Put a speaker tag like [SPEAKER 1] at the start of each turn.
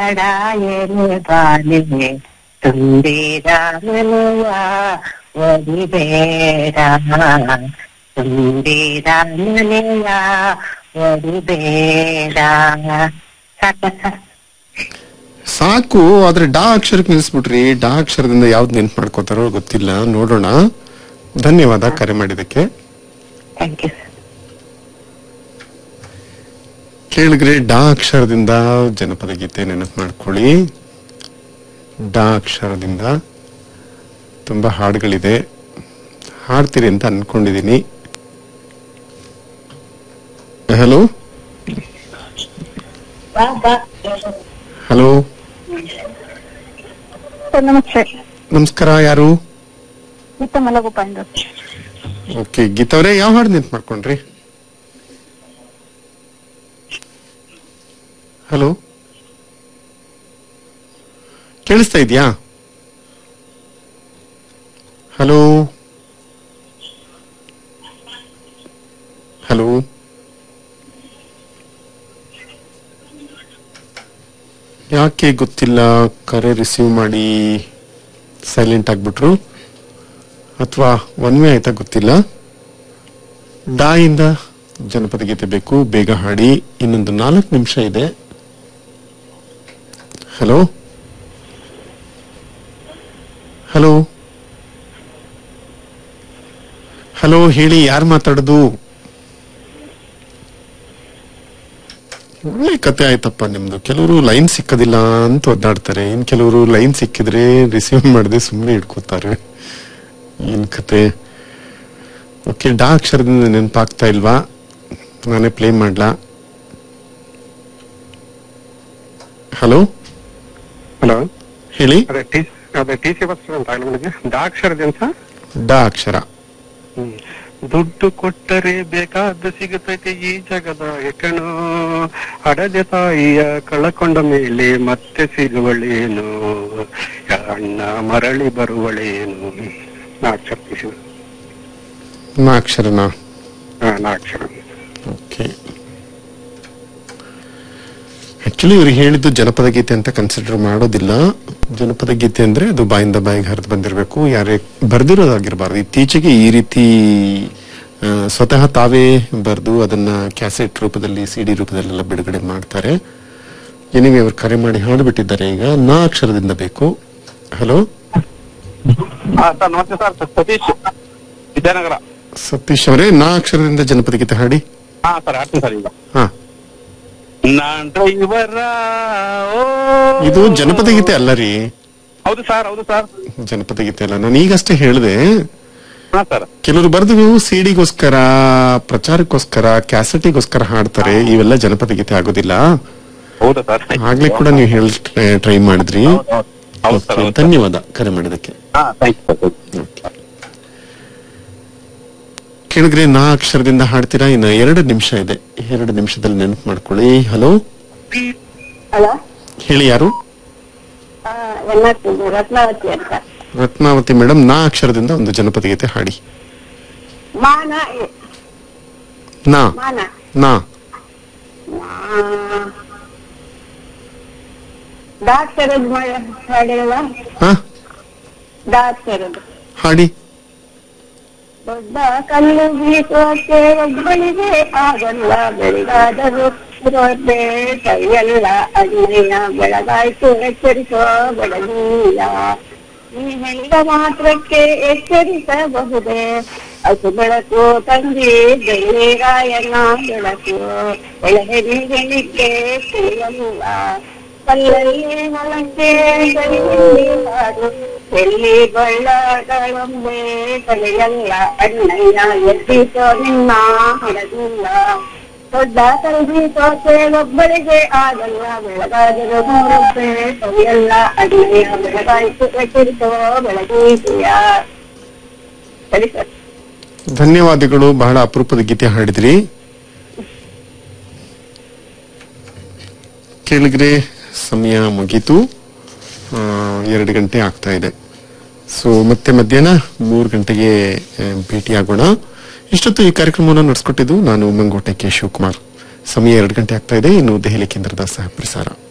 [SPEAKER 1] ಬೇಡಾಯನೆ ಬಾಲಿಗೆ ತುಂಬಿದ ಮನುವ ಒದಿಬೇಡ ತುಂಬಿದ ಮನೆಯ ಒದಿಬೇಡ ಸಾಕ ಸರ್
[SPEAKER 2] ಸಾಕು ಆದ್ರೆ ಡಾ ಅಕ್ಷರಕ್ಕೆ ನಿಲ್ಸ್ಬಿಟ್ರಿ ಡಾ ಅಕ್ಷರದಿಂದ ಯಾವ್ದು ನೆನ್ಪು ಮಾಡ್ಕೋತಾರೋ ಗೊತ್ತಿಲ್ಲ ನೋಡೋಣ ಧನ್ಯವಾದ ಕರೆ ಮಾಡಿದಕ್ಕೆ
[SPEAKER 1] ಥ್ಯಾಂಕ್ ಯು ಸರ್
[SPEAKER 2] ಕೇಳಿದ್ರೆ ಡಾ ಅಕ್ಷರದಿಂದ ಜನಪದ ಗೀತೆ ನೆನಪು ಮಾಡ್ಕೊಳ್ಳಿ ಡಾ ಅಕ್ಷರದಿಂದ ತುಂಬಾ ಹಾಡುಗಳಿದೆ ಹಾಡ್ತೀರಿ ಅಂತ ಅನ್ಕೊಂಡಿದೀನಿ ಹಲೋ ಹಲೋ
[SPEAKER 3] ಸರ್ ನಮಸ್ತೆ
[SPEAKER 2] ನಮಸ್ಕಾರ ಯಾರು
[SPEAKER 3] ಗೀತಾ ಮಲಗೋಪಾಯಿಂದ
[SPEAKER 2] ಓಕೆ ಗೀತವ್ರೆ ಯಾವ ಹಾಡು ನೆನ್ಪು ಮಾಡ್ಕೊಂಡ್ರಿ ಹಲೋ ಕೇಳಿಸ್ತಾ ಇದೆಯಾ ಹಲೋ ಹಲೋ ಯಾಕೆ ಗೊತ್ತಿಲ್ಲ ಕರೆ ರಿಸೀವ್ ಮಾಡಿ ಸೈಲೆಂಟ್ ಆಗ್ಬಿಟ್ರು ಅಥವಾ ಒನ್ ವೇ ಆಯ್ತಾ ಗೊತ್ತಿಲ್ಲ ಡಾ ಇಂದ ಜನಪದ ಗೀತೆ ಬೇಕು ಬೇಗ ಹಾಡಿ ಇನ್ನೊಂದು ನಾಲ್ಕು ನಿಮಿಷ ಇದೆ ಹಲೋ ಹಲೋ ಹಲೋ ಹೇಳಿ ಯಾರು ಮಾತಾಡೋದು ಒಳ್ಳೆ ಕತೆ ಆಯ್ತಪ್ಪ ನಿಮ್ದು ಕೆಲವರು ಲೈನ್ ಸಿಕ್ಕದಿಲ್ಲ ಅಂತ ಒದ್ದಾಡ್ತಾರೆ ಇನ್ ಕೆಲವರು ಲೈನ್ ಸಿಕ್ಕಿದ್ರೆ ರಿಸೀವ್ ಮಾಡದೆ ಸುಮ್ಮನೆ ಇಟ್ಕೋತಾರೆ ಏನ್ ಕತೆ ಓಕೆ ಡಾ ಅಕ್ಷರದಿಂದ ನೆನಪಾಗ್ತಾ ಇಲ್ವಾ ನಾನೇ ಪ್ಲೇ ಮಾಡ್ಲಾ ಹಲೋ
[SPEAKER 4] ಹಲೋ
[SPEAKER 2] ಹೇಳಿ
[SPEAKER 4] ಅದೇ ಟಿ ಅದೇ ಟಿ ಸಿ ಬಸ್ ಅಂತ ಆಗ್ಲಿಕ್ಕೆ ದಾಕ್ಷರದಿಂದ
[SPEAKER 2] ಡಾ ಅಕ್ಷರ
[SPEAKER 4] ಹ್ಮ್ ದುಡ್ಡು ಕೊಟ್ಟರೆ ಬೇಕಾದ ಸಿಗುತ್ತೈತೆ ಈ ಜಗದ ಕಣೋ ಹಡದೆ ತಾಯಿಯ ಕಳಕೊಂಡ ಮೇಲೆ ಮತ್ತೆ ಸಿಗುವಳೇನು ಅಣ್ಣ ಮರಳಿ ಬರುವಳೇನು ನಾಕ್ಷರ ಟಿಸಿ
[SPEAKER 2] ನಾ ಅಕ್ಷರನಾ
[SPEAKER 4] ಹಾ ನಾಕ್ಷರ
[SPEAKER 2] ಓಕೆ ಆಕ್ಚುಲಿ ಇವ್ರು ಹೇಳಿದ್ದು ಜನಪದ ಗೀತೆ ಅಂತ ಕನ್ಸಿಡರ್ ಮಾಡೋದಿಲ್ಲ ಜನಪದ ಗೀತೆ ಅಂದ್ರೆ ಅದು ಬಾಯಿಂದ ಬಾಯಿಗೆ ಹರಿದು ಬಂದಿರಬೇಕು ಯಾರೇ ಬರ್ದಿರೋದಾಗಿರ್ಬಾರ್ದು ಇತ್ತೀಚೆಗೆ ಈ ರೀತಿ ಆ, ಸ್ವತಃ ತಾವೇ ಬರೆದು ಅದನ್ನ ಕ್ಯಾಸೆಟ್ ರೂಪದಲ್ಲಿ ಸಿಡಿ ರೂಪದಲ್ಲೆಲ್ಲ ಬಿಡುಗಡೆ ಮಾಡ್ತಾರೆ ಏನಿವೆ ಅವ್ರು ಕರೆ ಮಾಡಿ ಹಾಡ್ಬಿಟ್ಟಿದ್ದಾರೆ ಈಗ ನಾ ಅಕ್ಷರದಿಂದ ಬೇಕು ಹಲೋ
[SPEAKER 4] ಹಾ ಸರ್ ನಮಸ್ತೆ ಸರ್ ಸತೀಶ್ ವಿದ್ಯಾನಗರ
[SPEAKER 2] ಸತೀಶ್ ಅವರೇ ನಾ ಅಕ್ಷರದಿಂದ ಜನಪದ ಗೀತೆ ಹಾಡಿ
[SPEAKER 4] ಹಾ ಸರ್ ಆಡ್ತೀನಿ ಸರ್ ಈಗ
[SPEAKER 2] ಹಾ
[SPEAKER 4] ನಾನ್ ಡ್ರೈವರ
[SPEAKER 2] ಇದು ಜನಪದ ಗೀತೆ ಅಲ್ಲ ರೀ
[SPEAKER 4] ಹೌದು ಸರ್ ಹೌದು ಸರ್
[SPEAKER 2] ಜನಪದ ಗೀತೆ ಅಲ್ಲ ನಾನು ಈಗಷ್ಟೇ ಹೇಳಿದೆ
[SPEAKER 4] ಹಾ ಸರ್
[SPEAKER 2] ಕೆಲವರು ಬರೆದು ಸಿಡಿಗೋಸ್ಕರ ಪ್ರಚಾರಕ್ಕೋಸ್ಕರ ಕ್ಯಾಸೆಟಿಗೋಸ್ಕರ ಹಾಡ್ತಾರೆ ಇವೆಲ್ಲ ಜನಪದ ಗೀತೆ ಆಗೋದಿಲ್ಲ
[SPEAKER 4] ಹೌದಾ ಸರ್
[SPEAKER 2] ಆಗ್ಲೇ ಕೂಡ ನೀವು ಹೇಳಿ ಟ್ರೈ ಮಾಡಿದ್ರಿ
[SPEAKER 4] ಹೌದು ಸರ್
[SPEAKER 2] Okay, ಧನ್ಯವಾದ ಕರೆ ಮಾಡಿದಕ್ಕೆ
[SPEAKER 4] ಹಾ ಥ್ಯಾಂಕ್ ಯು ಸರ್
[SPEAKER 2] ಕೇಳಿದ್ರೆ ನಾ ಅಕ್ಷರದಿಂದ ಹಾಡ್ತೀರಾ ಇನ್ನು ಎರಡು ನಿಮಿಷ ಇದೆ ಎರಡು ನಿಮಿಷದಲ್ಲಿ ನೆನಪು ಮಾಡ್ಕೊಳ್ಳಿ ಹಲೋ
[SPEAKER 3] ಹಲೋ
[SPEAKER 2] ಹೇಳಿ ಯಾರು
[SPEAKER 3] ಎನ್ನ ರತ್ನಾವತಿ ಅಂತ
[SPEAKER 2] ರತ್ನಾವತಿ ಮೇಡಮ್ ನಾ ಅಕ್ಷರದಿಂದ ಒಂದು ಜನಪದ ಗೀತೆ ಹಾಡಿ
[SPEAKER 3] ಮಾನ
[SPEAKER 2] ನಾ
[SPEAKER 3] ಮಾನ
[SPEAKER 2] ನಾ
[SPEAKER 3] ಡಾಕ್ಟರದ್ ಹಾಡಿಲ್ವಾ
[SPEAKER 2] ಹಾ
[SPEAKER 3] ಡಾಕ್ಟರದ್
[SPEAKER 2] ಹಾಡಿ
[SPEAKER 3] ದೊಡ್ಡ ಕಲ್ಲು ಬೀಸುವಕ್ಕೆ ಒಬ್ಬಳಿಗೆ ಆಗಲ್ಲ ಬೆಳಗಾದರು ಇರೋದೇ ಕೈಯಲ್ಲ ಅಣ್ಣಯ್ಯ ಬೆಳಗಾಯ್ತು ಎಚ್ಚರಿಸೋ ಬೆಳಗಿಲ್ಲ ನೀ ಹೇಳಿದ ಮಾತ್ರಕ್ಕೆ ಎಚ್ಚರಿಸಬಹುದೇ ಹಸು ಬೆಳಕು ತಂಗಿ ಬೆಳ್ಳಿರಾಯನ ಬೆಳಕು ಬೆಳಹೆಣಿಗೆ ಸಿಗಲ್ಲ ಕಲ್ಲಲ್ಲಿ ಹೊಲಕ್ಕೆ ಕೈಯಲ್ಲಿ ಹಾಡು ಎಲ್ಲಿ ಬಳ್ಳಗಳೊಂಬೆ ಕಲೆಯಲ್ಲ ಅಣ್ಣಯ್ಯ ಎದ್ದಿಸೋ ನಿನ್ನ ಹಡಗಿಲ್ಲ ದೊಡ್ಡ ಕಲ್ವಿ ತೋಸೆ ಒಬ್ಬಳಿಗೆ ಆಗಲ್ಲ ಬೆಳಗಾದರು ಮೂರೊಬ್ಬೆ ಕೈಯಲ್ಲ ಅಣ್ಣಯ್ಯ ಬೆಳಗಾಯಿತು ಎಚ್ಚರಿಸೋ ಬೆಳಗೀಸಿಯ ಸರಿ ಸರ್
[SPEAKER 2] ಧನ್ಯವಾದಗಳು ಬಹಳ ಅಪರೂಪದ ಗೀತೆ ಹಾಡಿದ್ರಿ ಕೇಳಿದ್ರೆ ಸಮಯ ಮುಗೀತು ಆ, ಎರಡು ಗಂಟೆ ಆಗ್ತಾ ಇದೆ ಸೊ ಮತ್ತೆ ಮಧ್ಯಾಹ್ನ ಮೂರು ಗಂಟೆಗೆ ಆ, ಭೇಟಿಯಾಗೋಣ ಇಷ್ಟೊತ್ತು ಈ ಕಾರ್ಯಕ್ರಮವನ್ನು ನಡೆಸ್ಕೊಟ್ಟಿದ್ದು ನಾನು ಮಂಗೋಟೆ ಕೆ ಶಿವಕುಮಾರ್ ಸಮಯ ಎರಡು ಗಂಟೆ ಆಗ್ತಾ ಇದೆ ಇನ್ನು ದೆಹಲಿ ಕೇಂದ್ರದ ಸಹ ಪ್ರಸಾರ